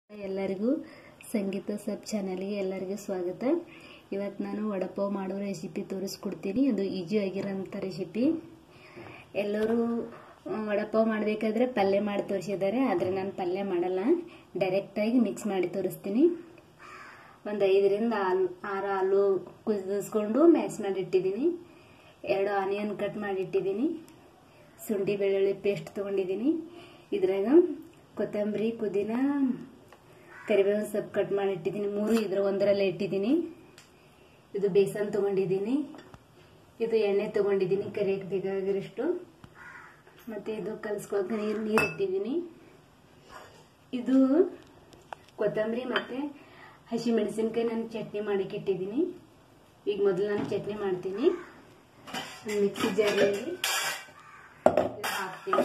ಎಲ್ಲರಿಗೂ ಸಂಗೀತ ಸಬ್ ಚಾನಲ್ಗೆ ಎಲ್ಲರಿಗೂ ಸ್ವಾಗತ ಇವತ್ತು ನಾನು ವಡಪಾವ್ ಮಾಡೋ ರೆಸಿಪಿ ತೋರಿಸ್ಕೊಡ್ತೀನಿ ಅದು ಈಜಿ ಆಗಿರೋಂಥ ರೆಸಿಪಿ ಎಲ್ಲರೂ ಆ, ವಡಪಾವ್ ಮಾಡಬೇಕಾದ್ರೆ ಪಲ್ಯ ಮಾಡಿ ತೋರಿಸಿದ್ದಾರೆ ಆದರೆ ನಾನು ಪಲ್ಯ ಮಾಡಲ್ಲ ಡೈರೆಕ್ಟಾಗಿ ಮಿಕ್ಸ್ ಮಾಡಿ ತೋರಿಸ್ತೀನಿ ಒಂದು ಐದರಿಂದ ಆಲು ಆರು ಆಲು ಕುದಿಸ್ಕೊಂಡು ಮ್ಯಾಶ್ ಮಾಡಿ ಇಟ್ಟಿದ್ದೀನಿ ಎರಡು ಆನಿಯನ್ ಕಟ್ ಮಾಡಿ ಇಟ್ಟಿದ್ದೀನಿ ಶುಂಠಿ ಬೆಳ್ಳುಳ್ಳಿ ಪೇಸ್ಟ್ ತೊಗೊಂಡಿದ್ದೀನಿ ಇದ್ರಾಗ ಕೊತ್ತಂಬರಿ ಪುದೀನ ಕರಿಬೇವಿನ ಸೊಪ್ಪು ಕಟ್ ಮಾಡಿ ಇಟ್ಟಿದ್ದೀನಿ ಮೂರು ಇದ್ರ ಒಂದರಲ್ಲೇ ಇಟ್ಟಿದ್ದೀನಿ ಇದು ಬೇಸನ್ ತೊಗೊಂಡಿದ್ದೀನಿ ಇದು ಎಣ್ಣೆ ತೊಗೊಂಡಿದ್ದೀನಿ ಕರಿಯಕ್ಕೆ ಬೇಕಾಗಿರೋಷ್ಟು ಮತ್ತು ಇದು ಕಲಿಸ್ಕೊಳಕ್ಕೆ ನೀರು ನೀರು ಇಟ್ಟಿದ್ದೀನಿ ಇದು ಕೊತ್ತಂಬರಿ ಮತ್ತು ಹಸಿ ಮೆಣಸಿನ್ಕಾಯಿ ನಾನು ಚಟ್ನಿ ಮಾಡಕ್ಕೆ ಇಟ್ಟಿದ್ದೀನಿ ಈಗ ಮೊದಲು ನಾನು ಚಟ್ನಿ ಮಾಡ್ತೀನಿ ಮಿಕ್ಸಿ ಜಾರಲ್ಲಿ ಇದು ಹಾಕ್ತೀನಿ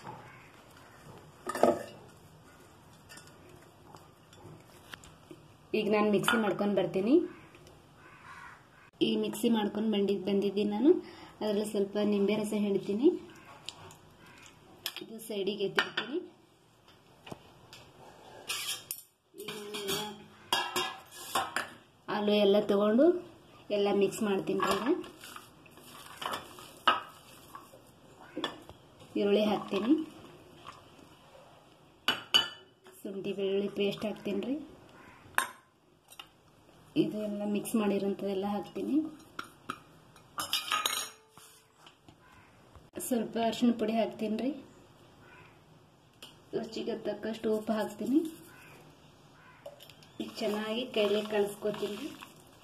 ಈಗ ನಾನು ಮಿಕ್ಸಿ ಮಾಡ್ಕೊಂಡು ಬರ್ತೀನಿ ಈ ಮಿಕ್ಸಿ ಮಾಡ್ಕೊಂಡು ಬಂದಿ ಬಂದಿದ್ದೀನಿ ನಾನು ಅದರಲ್ಲಿ ಸ್ವಲ್ಪ ನಿಂಬೆ ರಸ ಹಿಂಡ್ತೀನಿ ಇದು ಸೈಡಿಗೆ ಎತ್ತಿರ್ತೀನಿ ಈಗ ನಾನು ಆಲೂ ಎಲ್ಲ ತಗೊಂಡು ಎಲ್ಲ ಮಿಕ್ಸ್ ಮಾಡ್ತೀನಿ ಈಗ ಈರುಳ್ಳಿ ಹಾಕ್ತೀನಿ ಶುಂಠಿ ಬೆಳ್ಳುಳ್ಳಿ ಪೇಸ್ಟ್ ಹಾಕ್ತೀನಿ ರೀ ಇದೆಲ್ಲ ಮಿಕ್ಸ್ ಮಾಡಿರೋಂಥದ್ದೆಲ್ಲ ಹಾಕ್ತೀನಿ ಸ್ವಲ್ಪ ಅರಿಶಿಣ ಪುಡಿ ಹಾಕ್ತೀನಿ ರೀ ರುಚಿಗೆ ತಕ್ಕಷ್ಟು ಉಪ್ಪು ಹಾಕ್ತೀನಿ ಈಗ ಚೆನ್ನಾಗಿ ಕೈಲೇ ಕಲಿಸ್ಕೊತೀನಿ ರೀ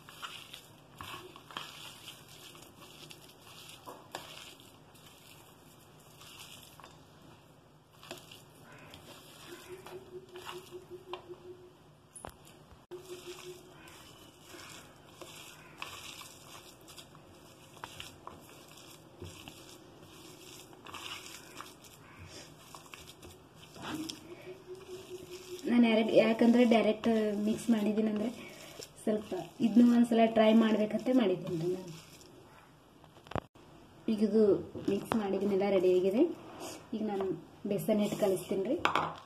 ನಾನು ಯಾರಿಗೆ ಯಾಕಂದರೆ ಡೈರೆಕ್ಟ್ ಮಿಕ್ಸ್ ಮಾಡಿದ್ದೀನಿ ಅಂದರೆ ಸ್ವಲ್ಪ ಇದನ್ನೂ ಒಂದ್ಸಲ ಟ್ರೈ ಮಾಡ್ಬೇಕಂತ ಮಾಡಿದ್ದೀನಿ ರೀ ನಾನು ಈಗ ಇದು ಮಿಕ್ಸ್ ಮಾಡಿದ್ದೀನೆಲ್ಲ ರೆಡಿ ಆಗಿದೆ ಈಗ ನಾನು ಬೇಸನ್ ಹಿಟ್ಟು ಕಲಿಸ್ತೀನಿ ರೀ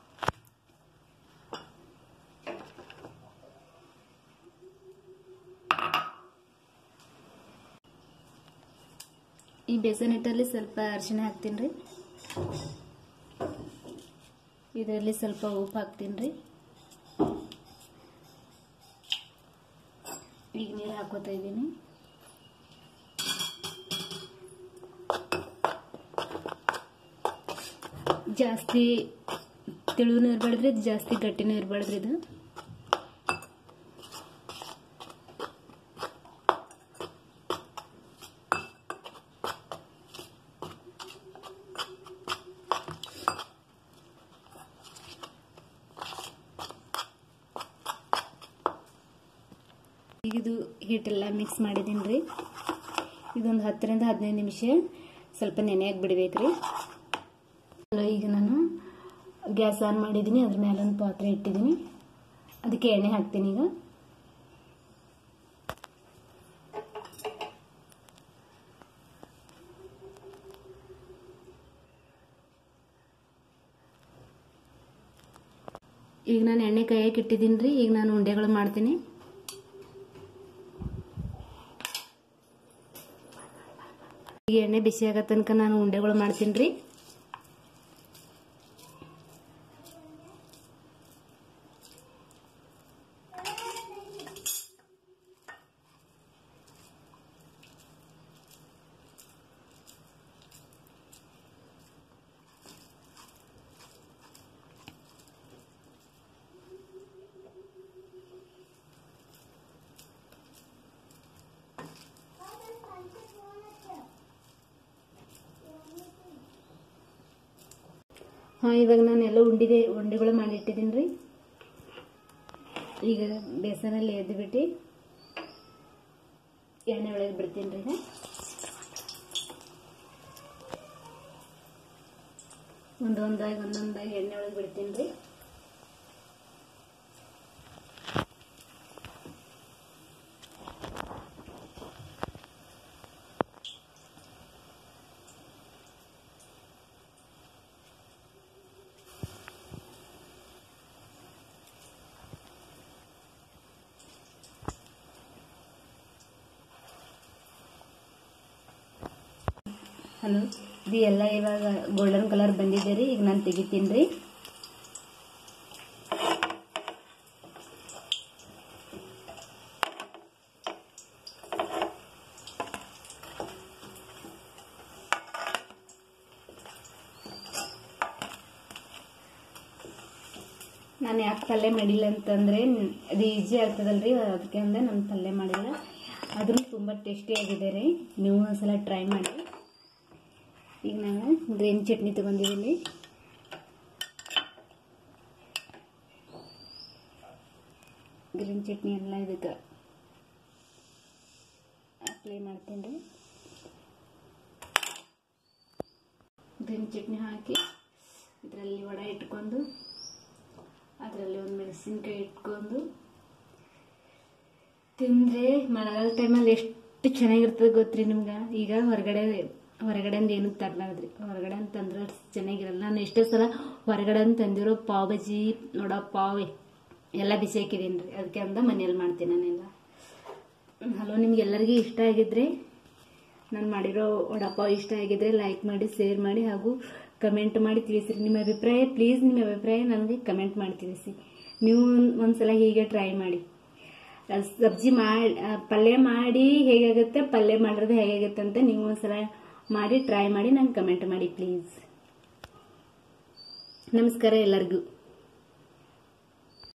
ಈ ಬೇಸನ್ ಹಿಟ್ಟಲ್ಲಿ ಸ್ವಲ್ಪ ಅರಿಶಿಣ ಹಾಕ್ತೀನಿ ರೀ ಇದರಲ್ಲಿ ಸ್ವಲ್ಪ ಉಪ್ಪು ಹಾಕ್ತೀನಿ ರೀ ಈಗ ನೀರು ಹಾಕೋತಾ ಇದ್ದೀನಿ ಜಾಸ್ತಿ ತಿಳುವೂ ಇರಬಾರ್ದ್ರಿ ಜಾಸ್ತಿ ಗಟ್ಟಿನೂ ಇರಬಾರ್ದ್ರಿ ಇದು ಈಗ ಇದು ಹಿಟ್ಟೆಲ್ಲ ಮಿಕ್ಸ್ ಮಾಡಿದ್ದೀನಿ ರೀ ಇದೊಂದು ಹತ್ತರಿಂದ ಹದಿನೈದು ನಿಮಿಷ ಸ್ವಲ್ಪ ನೆನೆಯಾಗಿ ಬಿಡ್ಬೇಕು ರೀ ಈಗ ನಾನು ಗ್ಯಾಸ್ ಆನ್ ಮಾಡಿದ್ದೀನಿ ಅದ್ರ ಮೇಲೆ ಒಂದು ಪಾತ್ರೆ ಇಟ್ಟಿದ್ದೀನಿ ಅದಕ್ಕೆ ಎಣ್ಣೆ ಹಾಕ್ತೀನಿ ಈಗ ಈಗ ನಾನು ಎಣ್ಣೆ ಕೈಯಾಗಿ ಇಟ್ಟಿದ್ದೀನಿ ರೀ ಈಗ ನಾನು ಉಂಡೆಗಳು ಮಾಡ್ತೀನಿ ಈಗ ಎಣ್ಣೆ ಬಿಸಿ ಆಗೋ ತನಕ ನಾನು ಉಂಡೆಗಳು ಮಾಡ್ತೀನಿ ರೀ ಹಾಂ ಇವಾಗ ನಾನು ಎಲ್ಲ ಉಂಡಿದೆ ಉಂಡೆಗಳು ಮಾಡಿಟ್ಟಿದ್ದೀನಿ ರೀ ಈಗ ಬೇಸನಲ್ಲಿ ಎದ್ದುಬಿಟ್ಟು ಎಣ್ಣೆ ಒಳಗೆ ಬಿಡ್ತೀನಿ ರೀ ಈಗ ಒಂದೊಂದಾಗಿ ಒಂದೊಂದಾಗಿ ಎಣ್ಣೆ ಒಳಗೆ ಬಿಡ್ತೀನಿ ರೀ ಹಲೋ ಇದು ಎಲ್ಲ ಇವಾಗ ಗೋಲ್ಡನ್ ಕಲರ್ ಬಂದಿದೆ ರೀ ಈಗ ನಾನು ತೆಗಿತೀನಿ ರೀ ನಾನು ಯಾಕೆ ಪಲ್ಯ ಮಾಡಿಲ್ಲ ಅಂತಂದರೆ ಅದು ಈಸಿ ಆಗ್ತದಲ್ರಿ ಅದಕ್ಕೆ ಅಂದರೆ ನಾನು ಪಲ್ಯ ಮಾಡಿಲ್ಲ ಆದ್ರೂ ತುಂಬ ಟೇಸ್ಟಿಯಾಗಿದೆ ರೀ ನೀವು ಒಂದ್ಸಲ ಟ್ರೈ ಮಾಡಿ ಈಗ ನಾನು ಗ್ರೀನ್ ಚಟ್ನಿ ತೊಗೊಂಡಿದ್ದೀನಿ ಗ್ರೀನ್ ಚಟ್ನಿ ಎಲ್ಲ ಇದಕ್ಕೆ ಅಪ್ಲೈ ಮಾಡ್ತೀನಿ ರೀ ಗ್ರೀನ್ ಚಟ್ನಿ ಹಾಕಿ ಇದರಲ್ಲಿ ವಡೆ ಇಟ್ಕೊಂಡು ಅದರಲ್ಲಿ ಒಂದು ಮೆಣಸಿನ್ಕಾಯಿ ಇಟ್ಕೊಂಡು ತಿಂದರೆ ಮಳೆಗಾಲ ಟೈಮಲ್ಲಿ ಎಷ್ಟು ಚೆನ್ನಾಗಿರ್ತದೆ ಗೊತ್ತ್ರಿ ನಿಮ್ಗೆ ಈಗ ಹೊರಗಡೆ ಹೊರಗಡೆಯಿಂದ ಏನು ತರಲಾರ್ದ್ರಿ ಹೊರಗಡೆ ಅಂತಂದ್ರೆ ಅಷ್ಟ್ ಚೆನ್ನಾಗಿರಲ್ಲ ನಾನು ಎಷ್ಟೋ ಸಲ ಹೊರಗಡೆ ಅಂತ ತಂದಿರೋ ಪಾವ್ ಬಜ್ಜಿ ನೋಡ ಪಾವ್ ಎಲ್ಲ ಬಿಸಿ ಹಾಕಿದ್ದೀನಿ ರೀ ಅದಕ್ಕೆ ಅಂದ ಮನೇಲಿ ಮಾಡ್ತೀನಿ ನಾನೆಲ್ಲ ಹಲೋ ನಿಮ್ಗೆ ಎಲ್ಲರಿಗೂ ಇಷ್ಟ ಆಗಿದ್ರೆ ನಾನು ಮಾಡಿರೋ ವಡಪಾವ್ ಇಷ್ಟ ಆಗಿದ್ರೆ ಲೈಕ್ ಮಾಡಿ ಶೇರ್ ಮಾಡಿ ಹಾಗೂ ಕಮೆಂಟ್ ಮಾಡಿ ತಿಳಿಸಿರಿ ನಿಮ್ಮ ಅಭಿಪ್ರಾಯ ಪ್ಲೀಸ್ ನಿಮ್ಮ ಅಭಿಪ್ರಾಯ ನನಗೆ ಕಮೆಂಟ್ ಮಾಡಿ ತಿಳಿಸಿ ನೀವು ಒಂದ್ಸಲ ಹೀಗೆ ಟ್ರೈ ಮಾಡಿ ಸಬ್ಜಿ ಮಾಡಿ ಪಲ್ಯ ಮಾಡಿ ಹೇಗಾಗುತ್ತೆ ಪಲ್ಯ ಮಾಡಿರೋದು ಹೇಗಾಗುತ್ತೆ ಅಂತ ನೀವು ಒಂದ್ಸಲ ಮಾಡಿ ಟ್ರೈ ಮಾಡಿ ನಂಗೆ ಕಮೆಂಟ್ ಮಾಡಿ ಪ್ಲೀಸ್ ನಮಸ್ಕಾರ ಎಲ್ಲರಿಗೂ